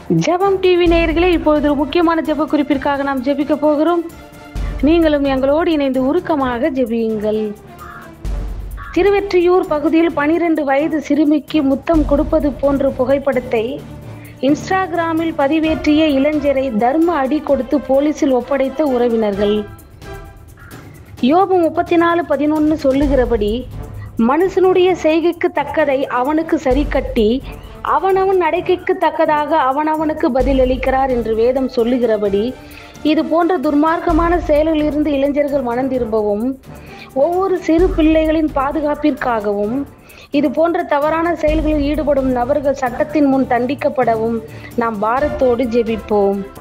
ஜெபம் டிவி நேயர்களே இப்பொழுது ஒரு முக்கியமான ஜெப குறிப்பிற்காக நாம் ஜெபிக்க போகிறோம் நீங்களும் எங்களோடு இணைந்து உருக்கமாக ஜெபியுங்கள் திருவெற்றியூர் பகுதியில் பனிரெண்டு வயது சிறுமிக்கு முத்தம் கொடுப்பது போன்ற புகைப்படத்தை இன்ஸ்டாகிராமில் பதிவேற்றிய இளைஞரை தர்ம அடி கொடுத்து போலீசில் ஒப்படைத்த உறவினர்கள் யோபு முப்பத்தி நாலு பதினொன்று சொல்லுகிறபடி மனுஷனுடைய செய்கைக்கு தக்கதை அவனுக்கு சரி கட்டி அவனவன் நடக்கைக்கு தக்கதாக அவனவனுக்கு பதிலளிக்கிறார் என்று வேதம் சொல்லுகிறபடி இது போன்ற துர்மார்க்கமான செயல்களிலிருந்து இளைஞர்கள் மனம் திரும்பவும் ஒவ்வொரு சிறு பிள்ளைகளின் பாதுகாப்பிற்காகவும் இது போன்ற தவறான செயல்களில் ஈடுபடும் நபர்கள் சட்டத்தின் முன் தண்டிக்கப்படவும் நாம் பாரத்தோடு ஜெபிப்போம்